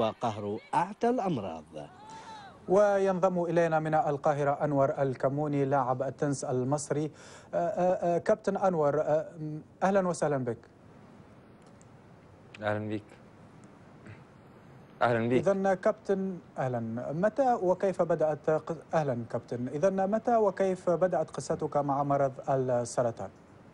وقهر أعتى الأمراض وينضم إلينا من القاهرة أنور الكموني لاعب التنس المصري آه، آه، آه، كابتن أنور آه، أهلا وسهلا بك اهلا بيك اهلا بيك إذا كابتن أهلا متى وكيف بدأت ق- أهلا كابتن إذا متى وكيف بدأت قصتك مع مرض السرطان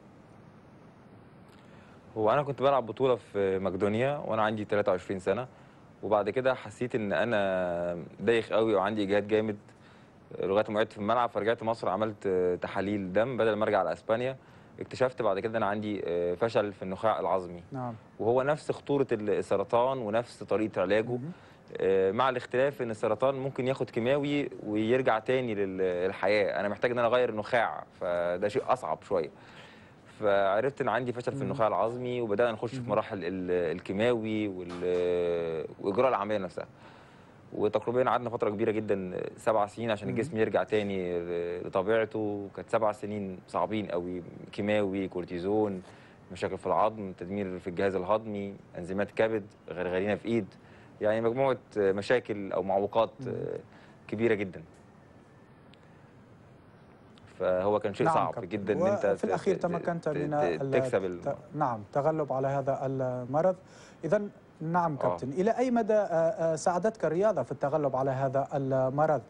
هو انا كنت بلعب بطوله في مقدونيا وانا عندي 23 سنه وبعد كده حسيت ان انا دايخ قوي وعندي اجهاد جامد لغايه ما وقعت في الملعب فرجعت مصر عملت تحاليل دم بدل ما ارجع على اسبانيا اكتشفت بعد كده ان انا عندي فشل في النخاع العظمي نعم وهو نفس خطوره السرطان ونفس طريقه علاجه مهم. آه، مع الاختلاف ان السرطان ممكن ياخد كيماوي ويرجع تاني للحياه انا محتاج ان انا اغير النخاع فده شيء اصعب شويه فعرفت ان عندي فشل في مم. النخاع العظمي وبدانا نخش في مم. مراحل ال- الكيماوي وال- واجراء العمليه نفسها وتقريبا قعدنا فتره كبيره جدا سبع سنين عشان مم. الجسم يرجع تاني لطبيعته كانت سبع سنين صعبين قوي كيماوي كورتيزون مشاكل في العظم تدمير في الجهاز الهضمي انزيمات كبد غرغرينه في ايد يعني مجموعه مشاكل او معوقات مم. كبيره جدا فهو كان شيء نعم صعب كابتن. جدا ان انت وفي ت- الأخير ت- تمكنت ت- من ت- ال- تكسب ال- ت- نعم تغلب على هذا المرض إذا نعم آه. كابتن إلى أي مدى آه، آه، ساعدتك الرياضة في التغلب على هذا المرض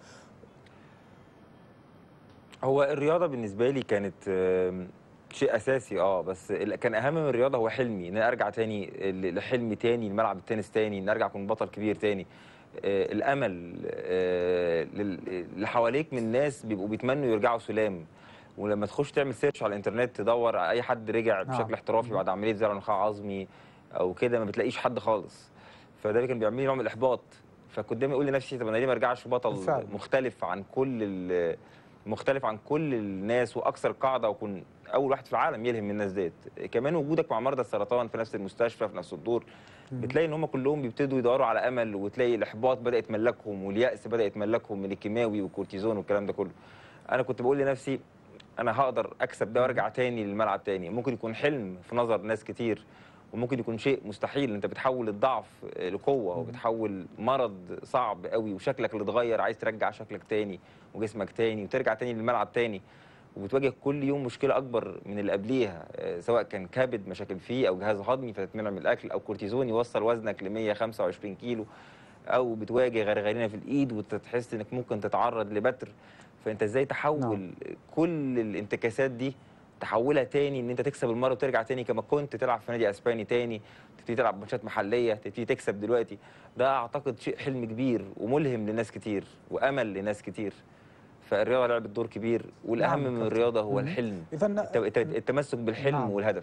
هو الرياضة بالنسبة لي كانت آم، شيء أساسي اه بس ال- كان أهم من الرياضة هو حلمي إن أنا أرجع تاني ل- لحلمي تاني لملعب التنس تاني إن أرجع أكون بطل كبير تاني آه، الأمل آه، لل- اللي حواليك من ناس بيبقوا بيتمنوا يرجعوا سلام ولما تخش تعمل سيرش على الانترنت تدور على اي حد رجع نعم. بشكل احترافي بعد عمليه زرع نخاع عظمي او كده ما بتلاقيش حد خالص فده كان بيعمل لي نوع من الاحباط فكنت دايما اقول لنفسي طب انا ليه ما ارجعش بطل بالفعل. مختلف عن كل ال- مختلف عن كل الناس واكثر قاعده واكون اول واحد في العالم يلهم من الناس ديت كمان وجودك مع مرضى السرطان في نفس المستشفى في نفس الدور بتلاقي ان هم كلهم بيبتدوا يدوروا على امل وتلاقي الاحباط بدا يتملكهم والياس بدا يتملكهم من الكيماوي والكورتيزون والكلام ده كله انا كنت بقول لنفسي انا هقدر اكسب ده وارجع تاني للملعب تاني ممكن يكون حلم في نظر ناس كتير وممكن يكون شيء مستحيل انت بتحول الضعف لقوه وبتحول مرض صعب قوي وشكلك اللي اتغير عايز ترجع شكلك تاني وجسمك تاني وترجع تاني للملعب تاني وبتواجه كل يوم مشكله اكبر من اللي قبليها آه، سواء كان كبد مشاكل فيه او جهاز هضمي فتتمنع من الاكل او كورتيزون يوصل وزنك ل 125 كيلو او بتواجه غرغرينه في الايد وتحس انك ممكن تتعرض لبتر فانت ازاي تحول نعم. كل الانتكاسات دي تحولها تاني ان انت تكسب المره وترجع تاني كما كنت تلعب في نادي اسباني تاني تبتدي تلعب ماتشات محليه تبتدي تكسب دلوقتي ده اعتقد شيء حلم كبير وملهم لناس كتير وامل لناس كتير فالرياضه لعبت دور كبير والاهم نعم من كابتن. الرياضه هو مم. الحلم إذا الت- الت- التمسك بالحلم نعم. والهدف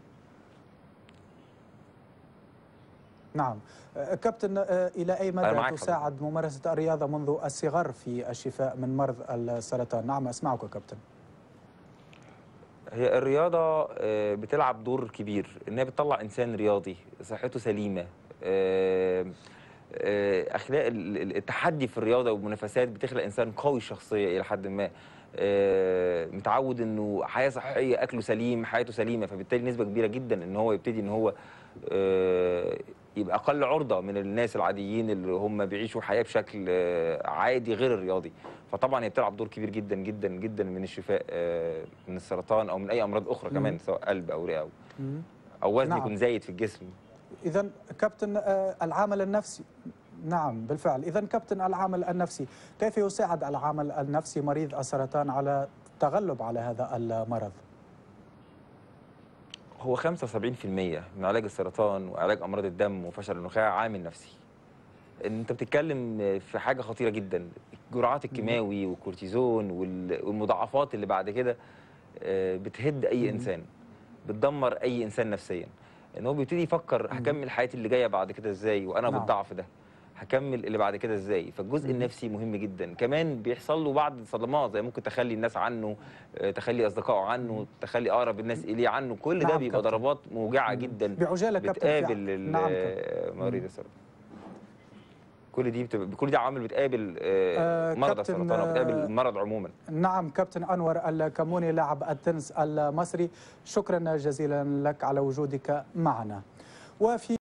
نعم آه، كابتن آه، إلى أي أنا مدى معاك تساعد ممارسة الرياضة منذ الصغر في الشفاء من مرض السرطان نعم أسمعك كابتن هي الرياضة آه، بتلعب دور كبير إنها بتطلع إنسان رياضي صحته سليمة آه، آه، أخلاق ال- ال- التحدي في الرياضة والمنافسات بتخلق إنسان قوي الشخصية إلى حد ما آه، متعود إنه حياة صحية أكله سليم حياته سليمة فبالتالي نسبة كبيرة جدا إن هو يبتدي إن هو آه، يبقى أقل عرضة من الناس العاديين اللي هم بيعيشوا حياة بشكل آه، عادي غير الرياضي فطبعا هي بتلعب دور كبير جدا جدا جدا من الشفاء آه، من السرطان او من اي امراض اخرى مم. كمان سواء قلب او رئه أو- مم. او وزن نعم. يكون زايد في الجسم إذا كابتن آه، العامل النفسي نعم بالفعل إذا كابتن العامل النفسي كيف يساعد العامل النفسي مريض السرطان على التغلب على هذا المرض هو 75% من علاج السرطان وعلاج امراض الدم وفشل النخاع عامل نفسي انت بتتكلم في حاجه خطيره جدا الجرعات الكيماوي والكورتيزون وال- والمضاعفات اللي بعد كده آه، بتهد اي مم. انسان بتدمر اي انسان نفسيا ان هو بيبتدي يفكر هكمل حياتي اللي جايه بعد كده ازاي وانا نعم. بالضعف ده هكمل اللي بعد كده ازاي فالجزء مم. النفسي مهم جدا كمان بيحصل له بعض الصدمات زي ممكن تخلي الناس عنه آه، تخلي اصدقائه عنه تخلي اقرب الناس اليه عنه كل ده نعم بيبقى كابتن. ضربات موجعه مم. جدا بعجالة كابتن في- بتقابل ال- نعم كابتن. مريض مم. السرطان كل دي بتبقى كل دي عوامل بتقابل آه، آه، مرضى كابتن، السرطان او بتقابل آه، المرض عموما نعم كابتن أنور الكموني لاعب التنس المصري شكرا جزيلا لك على وجودك معنا وفي